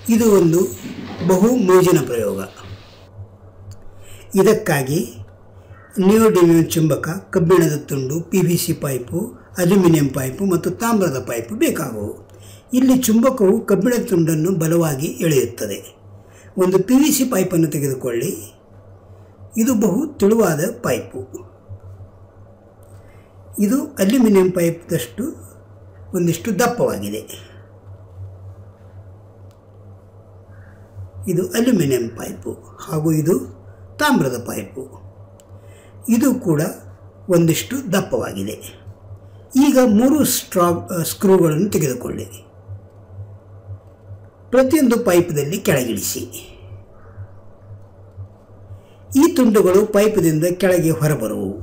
ಇದು ಒಂದು ಬಹು ಮೋಜಿನ ಪ್ರಯೋಗ ಇದಕ್ಕಾಗಿ ನಿಯೋಡಿಮಿಯಂ ಚುಂಬಕ ಕಬ್ಬಿಣದ ತುಂಡು P V C pipe aluminium pipe ಮತ್ತು ತಾಮ್ರದ ಪೈಪು ಬೇಕಾಗುವು ಇಲ್ಲಿ ಚುಂಬಕವು ಕಬ್ಬಿಣದ ತುಂಡನ್ನು ಬಲವಾಗಿ ಎಳೆಯುತ್ತದೆ ಒಂದು ಪಿ ವಿ ಸಿ ಪೈಪನ್ನು ತೆಗೆದುಕೊಳ್ಳಿ ಇದು ಬಹು ತೆಳುವಾದ ಪೈಪು ಇದು ಅಲ್ಯೂಮಿನಿಯಂ ಪೈಪ್ದಷ್ಟು ಒಂದಿಷ್ಟು ದಪ್ಪವಾಗಿದೆ ಇದು ಅಲ್ಯೂಮಿನಿಯಂ ಪೈಪು ಹಾಗೂ ಇದು ತಾಮ್ರದ ಪೈಪು ಇದು ಕೂಡ ಒಂದಿಷ್ಟು ದಪ್ಪವಾಗಿದೆ ಈಗ ಮೂರು ಸ್ಟ್ರಾ ಸ್ಕ್ರೂಗಳನ್ನು ತೆಗೆದುಕೊಳ್ಳಿ ಪ್ರತಿಯೊಂದು ಪೈಪ್ದಲ್ಲಿ ಕೆಳಗಿಳಿಸಿ ಈ ತುಂಡುಗಳು ಪೈಪ್ದಿಂದ ಕೆಳಗೆ ಹೊರಬರುವು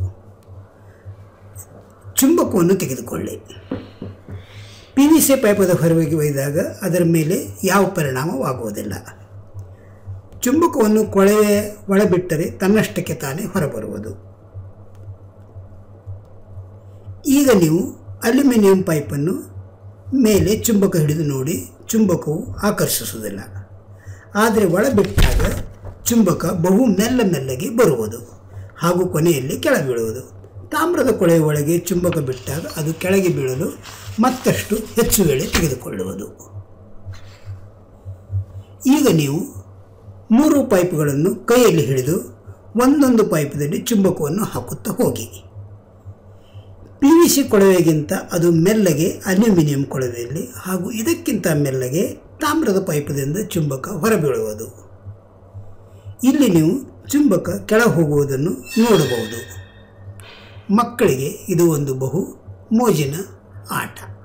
ಚುಂಬಕವನ್ನು ತೆಗೆದುಕೊಳ್ಳಿ ಪಿ ವಿ ಸಿ ಪೈಪದ ಹೊರಗೆ ಒಯ್ದಾಗ ಅದರ ಮೇಲೆ ಯಾವ ಪರಿಣಾಮವಾಗುವುದಿಲ್ಲ ಚುಂಬಕವನ್ನು ಕೊಳವೆ ಒಳಬಿಟ್ಟರೆ ತನ್ನಷ್ಟಕ್ಕೆ ತಾನೇ ಹೊರಬರುವುದು ಈಗ ನೀವು ಅಲ್ಯೂಮಿನಿಯಂ ಪೈಪನ್ನು ಮೇಲೆ ಚುಂಬಕ ಹಿಡಿದು ನೋಡಿ ಚುಂಬಕವು ಆಕರ್ಷಿಸುವುದಿಲ್ಲ ಆದರೆ ಒಳಬಿಟ್ಟಾಗ ಚುಂಬಕ ಬಹು ಮೆಲ್ಲ ಮೆಲ್ಲಗೆ ಬರುವುದು ಹಾಗೂ ಕೊನೆಯಲ್ಲಿ ಕೆಳಗೆ ಬೀಳುವುದು ತಾಮ್ರದ ಕೊಳೆಯ ಒಳಗೆ ಚುಂಬಕ ಬಿಟ್ಟಾಗ ಅದು ಕೆಳಗೆ ಬೀಳಲು ಮತ್ತಷ್ಟು ಹೆಚ್ಚು ವೇಳೆ ತೆಗೆದುಕೊಳ್ಳುವುದು ಈಗ ನೀವು ಮೂರು ಪೈಪ್ಗಳನ್ನು ಕೈಯಲ್ಲಿ ಹಿಡಿದು ಒಂದೊಂದು ಪೈಪ್ದಲ್ಲಿ ಚುಂಬಕವನ್ನು ಹಾಕುತ್ತಾ ಹೋಗಿ ಪಿ ವಿ ಸಿ ಕೊಳವೆಗಿಂತ ಅದು ಮೆಲ್ಲಗೆ ಅಲ್ಯೂಮಿನಿಯಂ ಕೊಳವೆಯಲ್ಲಿ ಹಾಗೂ ಇದಕ್ಕಿಂತ ಮೆಲ್ಲಗೆ ತಾಮ್ರದ ಪೈಪದಿಂದ ಚುಂಬಕ ಹೊರಬೀಳುವುದು ಇಲ್ಲಿ ನೀವು ಚುಂಬಕ ಕೆಳ ಹೋಗುವುದನ್ನು ನೋಡಬಹುದು ಮಕ್ಕಳಿಗೆ ಇದು ಒಂದು ಬಹು ಮೋಜಿನ ಆಟ